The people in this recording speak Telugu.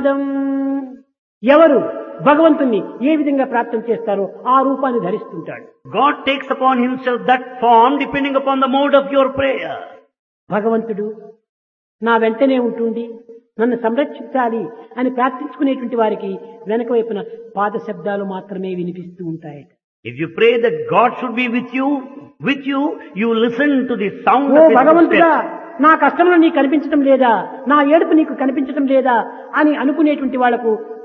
పాదం ఎవరు భగవంతుణ్ణి ఏ విధంగా ప్రాప్తం చేస్తారో ఆ రూపాన్ని ధరిస్తుంటాడు God takes upon himself that form depending upon the mode of your prayer. భగవంతుడు నా వెంటనే ఉంటుండి నన్ను సంరక్షించాలి అని ప్రార్థించుకునేటువంటి వారికి వెనక వైపున పాద శబ్దాలు మాత్రమే వినిపిస్తూ ఉంటాయి If you pray that God should be with you, with you, you listen to the sound oh of his భగవంతుడా footsteps. నా కష్టంలో నీకు కనిపించడం లేదా నా ఏడుపు నీకు కనిపించడం లేదా అని అనుకునేటువంటి వాళ్లకు